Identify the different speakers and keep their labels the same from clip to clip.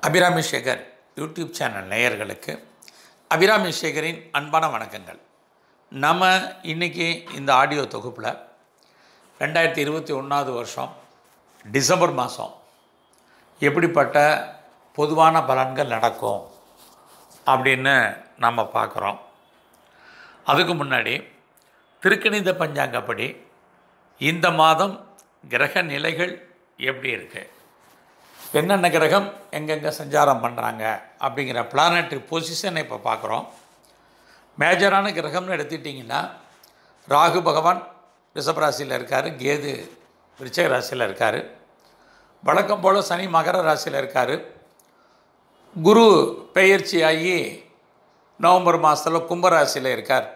Speaker 1: Abirami Sekar YouTube channel நேயர்களுக்கு அபிராமி சேகரின் அன்பான வணக்கங்கள் நம்ம இன்றைக்கி இந்த ஆடியோ தொகுப்பில் ரெண்டாயிரத்தி இருபத்தி ஒன்றாவது வருஷம் டிசம்பர் மாதம் எப்படிப்பட்ட பொதுவான பலன்கள் நடக்கும் அப்படின்னு நம்ம பார்க்குறோம் அதுக்கு முன்னாடி திருக்கணித பஞ்சாங்கப்படி இந்த மாதம் கிரக நிலைகள் எப்படி இருக்குது என்னென்ன கிரகம் எங்கெங்கே சஞ்சாரம் பண்ணுறாங்க அப்படிங்கிற பிளானட்ரி பொசிஷனை இப்போ பார்க்குறோம் மேஜரான கிரகம்னு எடுத்துட்டிங்கன்னா ராகு பகவான் ரிஷபராசியில் இருக்கார் கேது விருச்சக ராசியில் இருக்கார் வழக்கம் போல் சனி மகர ராசியில் இருக்கார் குரு பெயர்ச்சி ஆகி நவம்பர் மாதத்தில் கும்பராசியில் இருக்கார்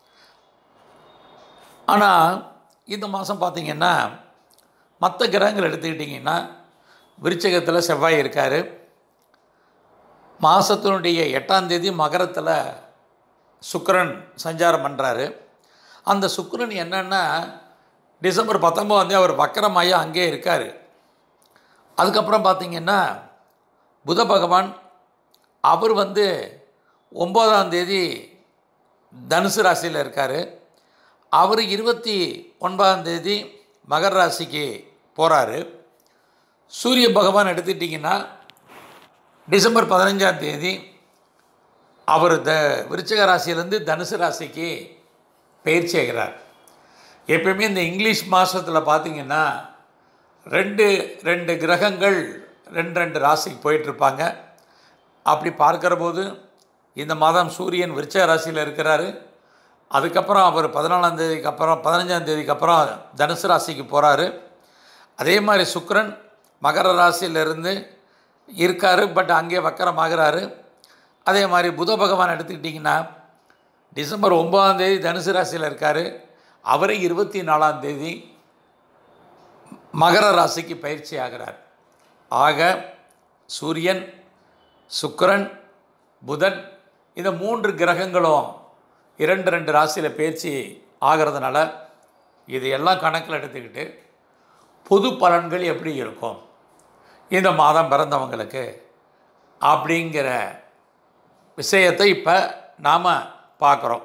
Speaker 1: ஆனால் இந்த மாதம் பார்த்திங்கன்னா மற்ற கிரகங்கள் எடுத்துக்கிட்டிங்கன்னா விருச்சகத்தில் செவ்வாய் இருக்கார் மாதத்தினுடைய எட்டாம் தேதி மகரத்தில் சுக்கிரன் சஞ்சாரம் பண்ணுறாரு அந்த சுக்கிரன் என்னென்னா டிசம்பர் பத்தொம்போதாந்தேதி அவர் வக்கரமாயா அங்கேயே இருக்கார் அதுக்கப்புறம் பார்த்திங்கன்னா புத பகவான் அவர் வந்து ஒம்போதாம் தேதி தனுசு ராசியில் இருக்கார் அவர் இருபத்தி ஒன்பதாம் தேதி மகர ராசிக்கு போகிறாரு சூரிய பகவான் எடுத்துட்டிங்கன்னா டிசம்பர் பதினஞ்சாம் தேதி அவர் த விருச்சிக ராசியிலேருந்து தனுசு ராசிக்கு பயிற்சி ஆகிறார் எப்பயுமே இந்த இங்கிலீஷ் மாதத்தில் பார்த்திங்கன்னா ரெண்டு ரெண்டு கிரகங்கள் ரெண்டு ரெண்டு ராசிக்கு போயிட்டுருப்பாங்க அப்படி பார்க்குற போது இந்த மாதம் சூரியன் விருச்சக ராசியில் இருக்கிறாரு அதுக்கப்புறம் அவர் பதினாலாம் தேதிக்கு அப்புறம் பதினஞ்சாம் தேதிக்கு அப்புறம் தனுசு ராசிக்கு போகிறாரு அதே மாதிரி சுக்கிரன் மகர ராசியிலிருந்து இருக்கார் பட் அங்கே வக்கரமாகிறாரு அதே மாதிரி புத பகவான் எடுத்துக்கிட்டிங்கன்னா டிசம்பர் ஒம்பதாம் தேதி தனுசு ராசியில் இருக்கார் அவரே இருபத்தி நாலாம் தேதி மகர ராசிக்கு பயிற்சி ஆகிறார் ஆக சூரியன் சுக்கிரன் புதன் இந்த மூன்று கிரகங்களும் இரண்டு ரெண்டு ராசியில் பயிற்சி ஆகிறதுனால இது எல்லாம் கணக்கில் எடுத்துக்கிட்டு பொது பலன்கள் எப்படி இருக்கும் இந்த மாதம் பிறந்தவங்களுக்கு அப்படிங்கிற விஷயத்தை இப்போ நாம் பார்க்குறோம்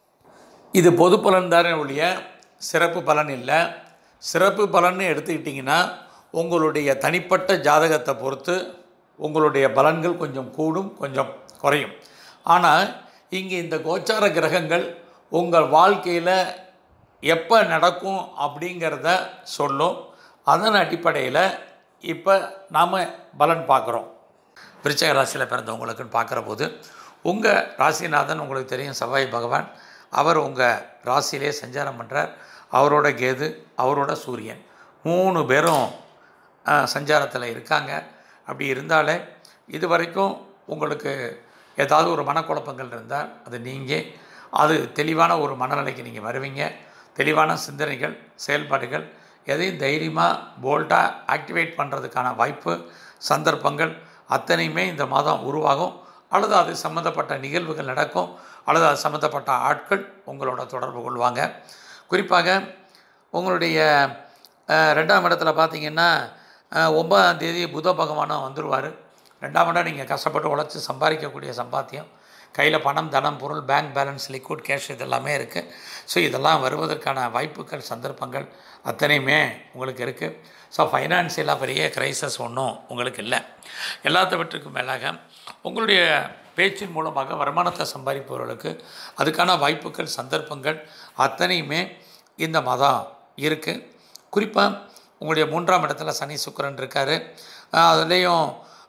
Speaker 1: இது பொது பலன் தானே ஒழிய சிறப்பு பலன் இல்லை சிறப்பு பலன்னு எடுத்துக்கிட்டிங்கன்னா உங்களுடைய தனிப்பட்ட ஜாதகத்தை பொறுத்து உங்களுடைய பலன்கள் கொஞ்சம் கூடும் கொஞ்சம் குறையும் ஆனால் இங்கே இந்த கோச்சார கிரகங்கள் உங்கள் வாழ்க்கையில் எப்போ நடக்கும் அப்படிங்கிறத சொல்லும் அதன் அடிப்படையில் இப்போ நாம் பலன் பார்க்குறோம் விருச்சக ராசியில் பிறந்தவங்களுக்குன்னு பார்க்குற போது உங்கள் ராசிநாதன் உங்களுக்கு தெரியும் செவ்வாய் பகவான் அவர் உங்கள் ராசியிலே சஞ்சாரம் பண்ணுறார் அவரோட கேது அவரோட சூரியன் மூணு பேரும் சஞ்சாரத்தில் இருக்காங்க அப்படி இருந்தாலே இது வரைக்கும் உங்களுக்கு ஏதாவது ஒரு மனக்குழப்பங்கள் இருந்தால் அது நீங்கள் அது தெளிவான ஒரு மனநிலைக்கு நீங்கள் வருவீங்க தெளிவான சிந்தனைகள் செயல்பாடுகள் எதையும் தைரியமாக போல்டாக ஆக்டிவேட் பண்ணுறதுக்கான வாய்ப்பு சந்தர்ப்பங்கள் அத்தனையுமே இந்த மாதம் உருவாகும் அல்லது அது சம்மந்தப்பட்ட நிகழ்வுகள் நடக்கும் அல்லது அது சம்மந்தப்பட்ட ஆட்கள் உங்களோட தொடர்பு கொள்வாங்க குறிப்பாக உங்களுடைய ரெண்டாம் இடத்துல பார்த்தீங்கன்னா ஒன்பதாம் தேதி புத பகவானும் வந்துடுவார் ரெண்டாம் இடம் நீங்கள் கஷ்டப்பட்டு உழைச்சி சம்பாதிக்கக்கூடிய சம்பாத்தியம் கையில் பணம் தனம் பொருள் பேங்க் பேலன்ஸ் லிக்விட் கேஷ் இதெல்லாமே இருக்குது ஸோ இதெல்லாம் வருவதற்கான வாய்ப்புகள் சந்தர்ப்பங்கள் அத்தனையுமே உங்களுக்கு இருக்குது ஸோ ஃபைனான்சியலாக பெரிய கிரைசஸ் ஒன்றும் உங்களுக்கு இல்லை எல்லாத்தவற்றுக்கும் மேலாக உங்களுடைய பேச்சின் மூலமாக வருமானத்தை சம்பாதிப்பவர்களுக்கு அதுக்கான வாய்ப்புகள் சந்தர்ப்பங்கள் அத்தனையுமே இந்த மாதம் இருக்குது குறிப்பாக உங்களுடைய மூன்றாம் இடத்துல சனி சுக்கரன் இருக்கார் அதுலேயும்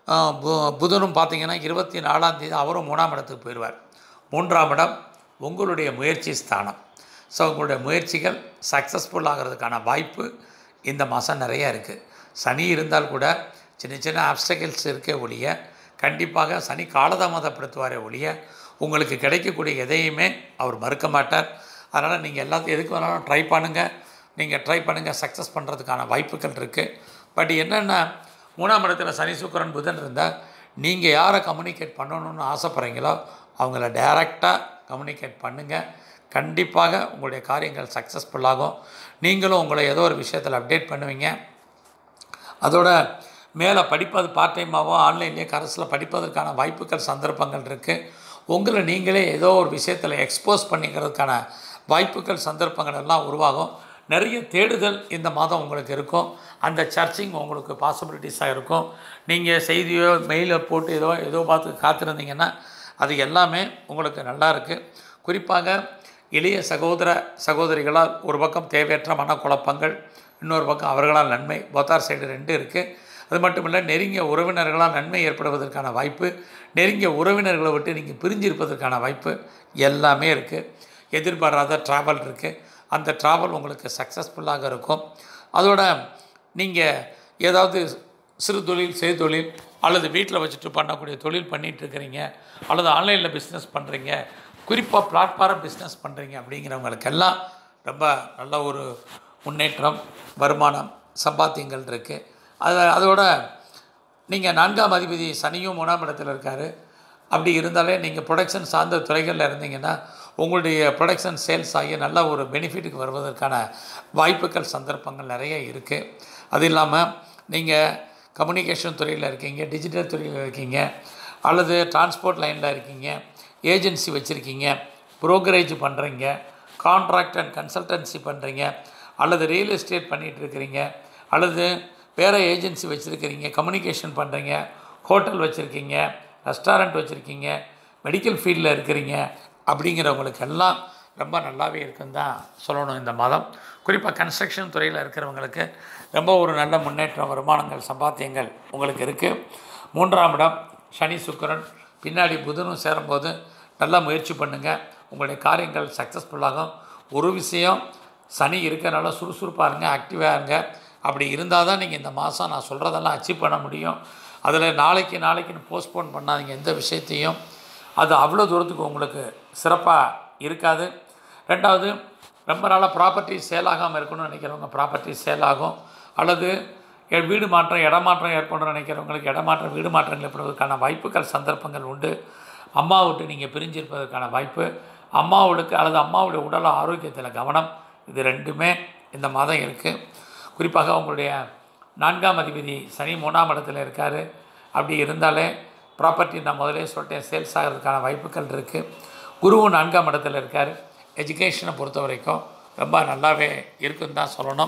Speaker 1: புதனும் பார்த்திங்கன்னா இருபத்தி நாலாம் தேதி அவரும் மூணாம் இடத்துக்கு போயிடுவார் மூன்றாம் இடம் உங்களுடைய முயற்சி ஸ்தானம் ஸோ உங்களுடைய முயற்சிகள் சக்ஸஸ்ஃபுல் ஆகிறதுக்கான வாய்ப்பு இந்த மாதம் நிறையா இருக்குது சனி இருந்தால் கூட சின்ன சின்ன ஆப்ஸ்டக்கிள்ஸ் இருக்க ஒழிய கண்டிப்பாக சனி காலதாமதப்படுத்துவாரே ஒழிய உங்களுக்கு கிடைக்கக்கூடிய எதையுமே அவர் மறுக்க மாட்டார் அதனால் நீங்கள் எல்லாத்தையும் எதுக்கு வேணாலும் ட்ரை பண்ணுங்கள் நீங்கள் ட்ரை பண்ணுங்கள் சக்ஸஸ் பண்ணுறதுக்கான வாய்ப்புகள் இருக்குது பட் என்னென்னா மூணாம் இடத்துல சனி சுக்கரன் புதன் இருந்தால் நீங்கள் யாரை கம்யூனிகேட் பண்ணணும்னு ஆசைப்பட்றீங்களோ அவங்கள டைரெக்டாக கம்யூனிகேட் பண்ணுங்கள் கண்டிப்பாக உங்களுடைய காரியங்கள் சக்ஸஸ்ஃபுல்லாகும் நீங்களும் உங்களை ஏதோ ஒரு விஷயத்தில் அப்டேட் பண்ணுவீங்க அதோட மேலே படிப்பது பார்ட் டைமாகவோ ஆன்லைன்லேயே கரஸில் படிப்பதற்கான வாய்ப்புகள் சந்தர்ப்பங்கள் இருக்குது உங்களை நீங்களே ஏதோ ஒரு விஷயத்தில் எக்ஸ்போஸ் பண்ணிக்கிறதுக்கான வாய்ப்புகள் சந்தர்ப்பங்கள் எல்லாம் உருவாகும் நிறைய தேடுதல் இந்த மாதம் உங்களுக்கு இருக்கும் அந்த சர்ச்சிங் உங்களுக்கு பாசிபிலிட்டிஸாக இருக்கும் நீங்கள் செய்தியோ மெயிலை போட்டு ஏதோ ஏதோ பார்த்து காத்திருந்தீங்கன்னா அது எல்லாமே உங்களுக்கு நல்லா இருக்குது குறிப்பாக இளைய சகோதர சகோதரிகளால் ஒரு பக்கம் தேவையற்ற மனக்குழப்பங்கள் இன்னொரு பக்கம் அவர்களால் நன்மை போத்தார் சைடு ரெண்டு இருக்குது அது மட்டும் இல்லை நெருங்கிய உறவினர்களால் நன்மை ஏற்படுவதற்கான வாய்ப்பு நெருங்கிய உறவினர்களை விட்டு நீங்கள் பிரிஞ்சிருப்பதற்கான வாய்ப்பு எல்லாமே இருக்குது எதிர்பாராத ட்ராவல் இருக்குது அந்த ட்ராவல் உங்களுக்கு சக்ஸஸ்ஃபுல்லாக இருக்கும் அதோட நீங்கள் ஏதாவது சிறு தொழில் செய்து தொழில் அல்லது வீட்டில் வச்சுட்டு பண்ணக்கூடிய தொழில் பண்ணிகிட்டு இருக்கிறீங்க அல்லது ஆன்லைனில் பிஸ்னஸ் பண்ணுறீங்க குறிப்பாக பிளாட்ஃபாரம் பிஸ்னஸ் பண்ணுறீங்க அப்படிங்கிறவங்களுக்கெல்லாம் ரொம்ப நல்ல ஒரு முன்னேற்றம் வருமானம் சம்பாத்தியங்கள் இருக்குது அது அதோட நீங்கள் நான்காம் அதிபதி சனியும் மூணாம் இடத்துல இருக்கார் அப்படி இருந்தாலே நீங்கள் ப்ரொடக்ஷன் சார்ந்த துறைகளில் இருந்தீங்கன்னா உங்களுடைய ப்ரொடக்ஷன் சேல்ஸ் ஆகி நல்ல ஒரு பெனிஃபிட்டுக்கு வருவதற்கான வாய்ப்புகள் சந்தர்ப்பங்கள் நிறைய இருக்குது அது இல்லாமல் நீங்கள் கம்யூனிகேஷன் துறையில் இருக்கீங்க டிஜிட்டல் துறையில் இருக்கீங்க அல்லது டிரான்ஸ்போர்ட் லைனில் இருக்கீங்க ஏஜென்சி வச்சுருக்கீங்க ப்ரோக்கரேஜ் பண்ணுறீங்க கான்ட்ராக்ட் அண்ட் கன்சல்டன்சி பண்ணுறீங்க அல்லது ரியல் எஸ்டேட் பண்ணிகிட்டு இருக்கிறீங்க அல்லது வேறு ஏஜென்சி வச்சுருக்கிறீங்க கம்யூனிகேஷன் பண்ணுறீங்க ஹோட்டல் வச்சுருக்கீங்க ரெஸ்டாரண்ட் வச்சுருக்கீங்க மெடிக்கல் ஃபீல்டில் இருக்கிறீங்க அப்படிங்கிறவங்களுக்கெல்லாம் ரொம்ப நல்லாவே இருக்குன்னு தான் சொல்லணும் இந்த மாதம் குறிப்பாக கன்ஸ்ட்ரக்ஷன் துறையில் இருக்கிறவங்களுக்கு ரொம்ப ஒரு நல்ல முன்னேற்றம் வருமானங்கள் சம்பாத்தியங்கள் உங்களுக்கு இருக்குது மூன்றாம் இடம் சனி சுக்கிரன் பின்னாடி புதனும் சேரும்போது நல்லா முயற்சி பண்ணுங்கள் உங்களுடைய காரியங்கள் சக்ஸஸ்ஃபுல்லாகும் ஒரு விஷயம் சனி இருக்கிறனால சுறுசுறுப்பாக இருங்க ஆக்டிவாக இருங்க அப்படி இருந்தால் தான் நீங்கள் இந்த மாதம் நான் சொல்கிறதெல்லாம் அச்சீவ் பண்ண முடியும் அதில் நாளைக்கு நாளைக்குன்னு போஸ்ட்போன் பண்ணாதீங்க எந்த விஷயத்தையும் அது அவ்வளோ தூரத்துக்கு உங்களுக்கு சிறப்பாக இருக்காது ரெண்டாவது ரொம்ப நாளாக ப்ராப்பர்ட்டி சேல் ஆகாமல் இருக்கணும்னு நினைக்கிறவங்க ப்ராப்பர்ட்டி சேல் ஆகும் அல்லது எ- வீடு மாற்றம் இடமாற்றம் ஏற்படணும்னு நினைக்கிறவங்களுக்கு இடமாற்றம் வீடு மாற்றங்கள் ஏற்படுவதற்கான வாய்ப்புகள் சந்தர்ப்பங்கள் உண்டு அம்மா விட்டு நீங்கள் பிரிஞ்சிருப்பதற்கான வாய்ப்பு அம்மாவுக்கு அல்லது அம்மாவுடைய உடல் ஆரோக்கியத்தில் கவனம் இது ரெண்டுமே இந்த மாதம் இருக்குது குறிப்பாக உங்களுடைய நான்காம் அதிபதி சனி மூணாம் இடத்துல இருக்கார் அப்படி இருந்தாலே ப்ராப்பர்ட்டி நான் முதலே சொல்லிட்டேன் சேல்ஸ் ஆகிறதுக்கான வாய்ப்புகள் இருக்குது குருவும் நான்காம் இடத்துல இருக்கார் எஜுகேஷனை பொறுத்த வரைக்கும் ரொம்ப நல்லாவே இருக்குன்னு தான் சொல்லணும்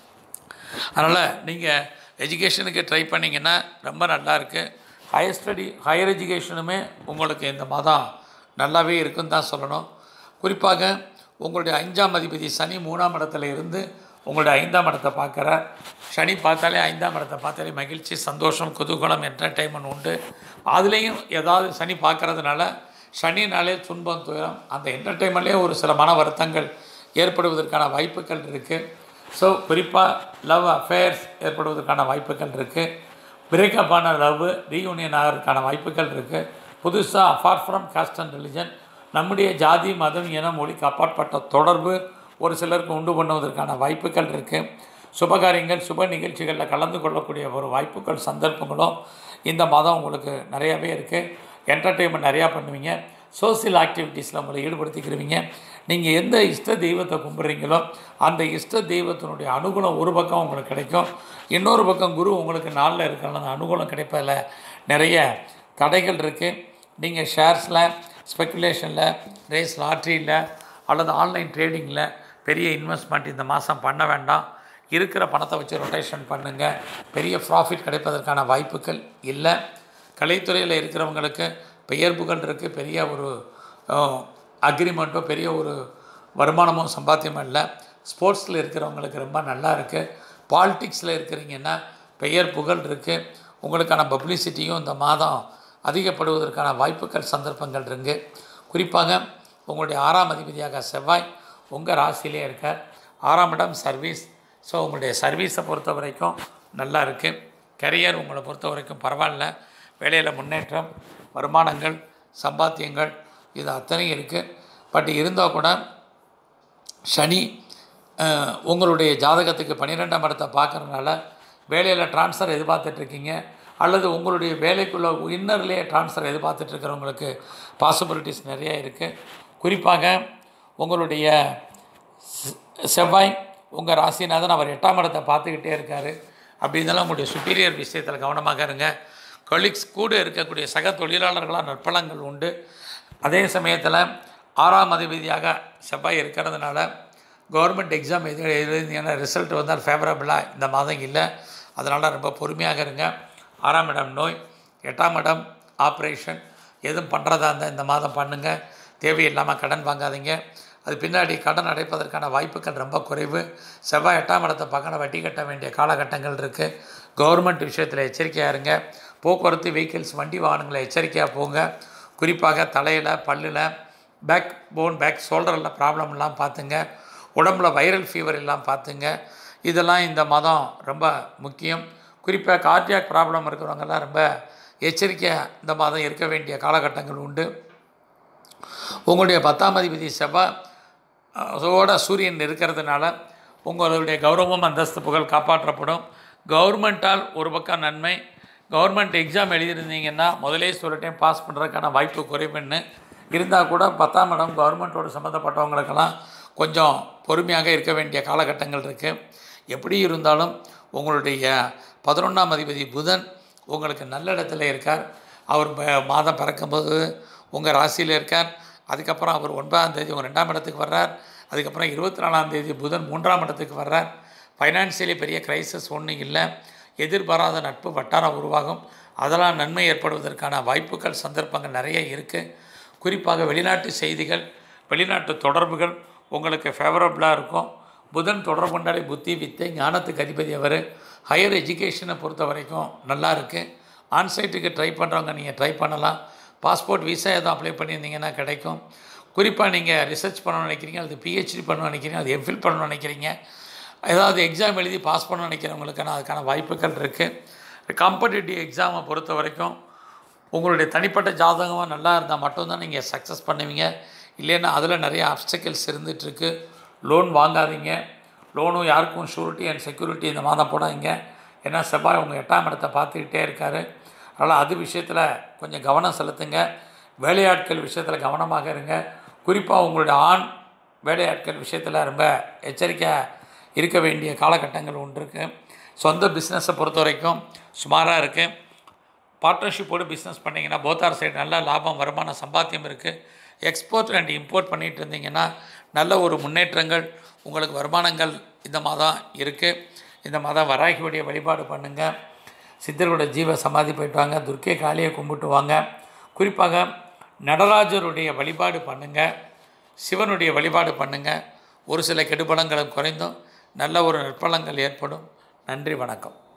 Speaker 1: அதனால் நீங்கள் எஜுகேஷனுக்கு ட்ரை பண்ணிங்கன்னா ரொம்ப நல்லா இருக்குது ஹையர் ஸ்டடி ஹையர் எஜுகேஷனுமே உங்களுக்கு இந்த மாதம் நல்லாவே இருக்குன்னு தான் சொல்லணும் குறிப்பாக உங்களுடைய அஞ்சாம் அதிபதி சனி மூணாம் இடத்துல இருந்து உங்களுடைய ஐந்தாம் இடத்தை பார்க்குற சனி பார்த்தாலே ஐந்தாம் இடத்தை பார்த்தாலே மகிழ்ச்சி சந்தோஷம் குதூகலம் என்டர்டைன்மெண்ட் உண்டு அதுலேயும் ஏதாவது சனி பார்க்கறதுனால சனினாலே துன்பம் துயரம் அந்த என்டர்டைன்மெண்ட்லேயே ஒரு சில மன வருத்தங்கள் ஏற்படுவதற்கான வாய்ப்புகள் இருக்குது ஸோ குறிப்பாக லவ் அஃபேர்ஸ் ஏற்படுவதற்கான வாய்ப்புகள் இருக்குது பிரேக்கப் ஆன லவ் ரீயூனியன் ஆகிறதுக்கான வாய்ப்புகள் இருக்குது புதுசாக apart from caste and religion நம்முடைய ஜாதி மதம் இனம் மொழிக்கு அப்பாற்பட்ட தொடர்பு ஒரு சிலருக்கு உண்டு பண்ணுவதற்கான வாய்ப்புகள் இருக்குது சுபகாரியங்கள் சுப நிகழ்ச்சிகளில் கலந்து கொள்ளக்கூடிய ஒரு வாய்ப்புகள் சந்தர்ப்பங்களும் இந்த மாதம் உங்களுக்கு நிறையாவே இருக்குது என்டர்டெயின்மெண்ட் நிறையா பண்ணுவீங்க சோசியல் ஆக்டிவிட்டீஸில் உங்களை ஈடுபடுத்திக்கிருவீங்க நீங்கள் எந்த இஷ்ட தெய்வத்தை கும்பிட்றீங்களோ அந்த இஷ்ட தெய்வத்தினுடைய அனுகூலம் ஒரு பக்கம் உங்களுக்கு கிடைக்கும் இன்னொரு பக்கம் குரு உங்களுக்கு நாளில் இருக்கிற அந்த அனுகூலம் கிடைப்பதில் நிறைய தடைகள் இருக்குது நீங்கள் ஷேர்ஸில் ஸ்பெக்குலேஷனில் ரேஸ் லாட்ரியில் அல்லது ஆன்லைன் ட்ரேடிங்கில் பெரிய இன்வெஸ்ட்மெண்ட் இந்த மாதம் பண்ண வேண்டாம் இருக்கிற பணத்தை வச்சு ரொட்டேஷன் பண்ணுங்கள் பெரிய ப்ராஃபிட் கிடைப்பதற்கான வாய்ப்புகள் இல்லை கலைத்துறையில் இருக்கிறவங்களுக்கு பெயர்ப்புகள் இருக்குது பெரிய ஒரு அக்ரிமெண்ட்டோ பெரிய ஒரு வருமானமோ சம்பாத்தியமோ இல்லை ஸ்போர்ட்ஸில் இருக்கிறவங்களுக்கு ரொம்ப நல்லா இருக்குது பாலிட்டிக்ஸில் இருக்கிறீங்கன்னா பெயர் புகழ் இருக்குது உங்களுக்கான பப்ளிசிட்டியும் இந்த மாதம் அதிகப்படுவதற்கான வாய்ப்புகள் சந்தர்ப்பங்கள் இருக்குது குறிப்பாக உங்களுடைய ஆறாம் அதிபதியாக செவ்வாய் உங்கள் ராசியிலே இருக்கார் ஆறாம் இடம் சர்வீஸ் ஸோ உங்களுடைய சர்வீஸை பொறுத்த வரைக்கும் நல்லா இருக்குது கரியர் உங்களை பொறுத்த வரைக்கும் பரவாயில்ல வேலையில் முன்னேற்றம் வருமானங்கள் சம்பாத்தியங்கள் இது அத்தனையும் இருக்குது பட் இருந்தால் கூட சனி அஹ், உங்களுடைய ஜாதகத்துக்கு பன்னிரெண்டாம் இடத்தை பார்க்கறதுனால வேலையில் ட்ரான்ஸ்ஃபர் எதிர்பார்த்துட்ருக்கீங்க அல்லது உங்களுடைய வேலைக்குள்ள இன்னர்லேயே ட்ரான்ஸ்ஃபர் எதிர்பார்த்துட்ருக்கிறவங்களுக்கு பாசிபிலிட்டிஸ் நிறைய இருக்குது குறிப்பாக உங்களுடைய செ- செவ்வாய் உங்கள் ராசிநாதன் அவர் எட்டாம் இடத்தை பார்த்துக்கிட்டே இருக்கார் அப்படி இருந்தாலும் உங்களுடைய சுப்பீரியர் விஷயத்தில் கவனமாக இருங்க கொலீக்ஸ் கூட இருக்கக்கூடிய சக தொழிலாளர்களாக நற்பலங்கள் உண்டு அதே சமயத்தில் ஆறாம் அதிபதியாக செவ்வாய் இருக்கிறதுனால கவர்மெண்ட் எக்ஸாம் எது எழுதிங்கன்னா ரிசல்ட் வந்தால் ஃபேவரபுளாக இந்த மாதம் இல்லை அதனால் ரொம்ப பொறுமையாக இருங்க ஆறாம் இடம் நோய் எட்டாம் இடம் ஆப்ரேஷன் எதுவும் பண்ணுறதா இருந்தால் இந்த மாதம் பண்ணுங்கள் தேவையில்லாமல் கடன் வாங்காதீங்க அது பின்னாடி கடன் அடைப்பதற்கான வாய்ப்புகள் ரொம்ப குறைவு செவ்வாய் எட்டாம் இடத்தை பார்க்கணும் வட்டி கட்ட வேண்டிய காலகட்டங்கள் இருக்குது கவர்மெண்ட் விஷயத்தில் எச்சரிக்கையாக இருங்க போக்குவரத்து வெஹிக்கிள்ஸ் வண்டி வாகனங்களை எச்சரிக்கையாக போங்க குறிப்பாக தலையில் பல்லில் பேக் போன் பேக் ஷோல்டரில் ப்ராப்ளம்லாம் பார்த்துங்க உடம்புல வைரல் ஃபீவர் எல்லாம் பார்த்துங்க இதெல்லாம் இந்த மாதம் ரொம்ப முக்கியம் குறிப்பாக கார்டியாக் ப்ராப்ளம் இருக்கிறவங்கெல்லாம் ரொம்ப எச்சரிக்கையாக இந்த மாதம் இருக்க வேண்டிய காலகட்டங்கள் உண்டு உங்களுடைய பத்தாம் அதிபதி செவ்வாய் அதோட சூரியன் இருக்கிறதுனால உங்களுடைய கௌரவம் அந்தஸ்து புகழ் காப்பாற்றப்படும் கவர்மெண்ட்டால் ஒரு பக்கம் நன்மை கவர்மெண்ட் எக்ஸாம் எழுதியிருந்தீங்கன்னா முதலே சொல்லிட்டேன் பாஸ் பண்ணுறதுக்கான வாய்ப்பு குறைவுன்னு இருந்தால் கூட பத்தாம் இடம் கவர்மெண்ட்டோட சம்மந்தப்பட்டவங்களுக்கெல்லாம் கொஞ்சம் பொறுமையாக இருக்க வேண்டிய காலகட்டங்கள் இருக்குது எப்படி இருந்தாலும் உங்களுடைய பதினொன்றாம் அதிபதி புதன் உங்களுக்கு நல்ல இடத்துல இருக்கார் அவர் ப- மாதம் பிறக்கும்போது உங்கள் ராசியில் இருக்கார் அதுக்கப்புறம் அவர் ஒன்பதாம் தேதி உங்கள் ரெண்டாம் இடத்துக்கு வர்றார் அதுக்கப்புறம் இருபத்தி நாலாம் தேதி புதன் மூன்றாம் இடத்துக்கு வர்றார் ஃபைனான்சியலி பெரிய கிரைசிஸ் ஒன்றும் இல்லை எதிர்பாராத நட்பு வட்டாரம் உருவாகும் அதெல்லாம் நன்மை ஏற்படுவதற்கான வாய்ப்புகள் சந்தர்ப்பங்கள் நிறைய இருக்குது குறிப்பாக வெளிநாட்டு செய்திகள் வெளிநாட்டு தொடர்புகள் உங்களுக்கு ஃபேவரபுளாக இருக்கும் புதன் தொடர்பு கொண்டாடி புத்தி வித்தை ஞானத்துக்கு அதிபதி அவர் ஹையர் எஜுகேஷனை பொறுத்த வரைக்கும் நல்லா இருக்குது ஆன்சைட்டுக்கு ட்ரை பண்ணுறவங்க நீங்கள் ட்ரை பண்ணலாம் பாஸ்போர்ட் விசா எதுவும் அப்ளை பண்ணியிருந்தீங்கன்னா கிடைக்கும் குறிப்பாக நீங்கள் ரிசர்ச் பண்ணணும்னு நினைக்கிறீங்க அது பிஹெச்டி பண்ணணும்னு நினைக்கிறீங்க அது எம்ஃபில் பண்ணணும்னு நினைக்கிறீங்க ஏதாவது எக்ஸாம் எழுதி பாஸ் பண்ண நினைக்கிறவங்களுக்கான அதுக்கான வாய்ப்புகள் இருக்குது காம்படிட்டிவ் எக்ஸாமை பொறுத்த வரைக்கும் உங்களுடைய தனிப்பட்ட ஜாதகமாக நல்லா இருந்தால் மட்டும்தான் நீங்கள் சக்ஸஸ் பண்ணுவீங்க இல்லைன்னா அதில் நிறைய அப்டக்கிள்ஸ் இருந்துகிட்ருக்கு லோன் வாங்காதீங்க லோனும் யாருக்கும் ஷூரிட்டி அண்ட் செக்யூரிட்டி இந்த மாதம் போடாதீங்க ஏன்னா செவ்வாய் உங்கள் எட்டாம் இடத்தை பார்த்துக்கிட்டே இருக்கார் அதனால் அது விஷயத்தில் கொஞ்சம் கவனம் செலுத்துங்க வேலையாட்கள் விஷயத்தில் கவனமாக இருங்க குறிப்பாக உங்களுடைய ஆண் வேலையாட்கள் விஷயத்தில் ரொம்ப எச்சரிக்கையாக இருக்க வேண்டிய காலகட்டங்கள் ஒன்று இருக்குது சொந்த பிஸ்னஸை பொறுத்த வரைக்கும் சுமாராக இருக்குது பார்ட்னர்ஷிப்போடு பிஸ்னஸ் பண்ணிங்கன்னா போத்தார் சைடு நல்ல லாபம் வருமானம் சம்பாத்தியம் இருக்குது எக்ஸ்போர்ட் அண்ட் இம்போர்ட் பண்ணிட்டு இருந்தீங்கன்னா நல்ல ஒரு முன்னேற்றங்கள் உங்களுக்கு வருமானங்கள் இந்த மாதம் இருக்குது இந்த மாதம் வராகியுடைய வழிபாடு பண்ணுங்கள் சித்தர்களோட ஜீவ சமாதி போயிட்டு வாங்க துர்க்கை காளியை கும்பிட்டு வாங்க குறிப்பாக நடராஜருடைய வழிபாடு பண்ணுங்கள் சிவனுடைய வழிபாடு பண்ணுங்கள் ஒரு சில கெடுபலங்களும் குறைந்தும் நல்ல ஒரு நற்பலங்கள் ஏற்படும் நன்றி வணக்கம்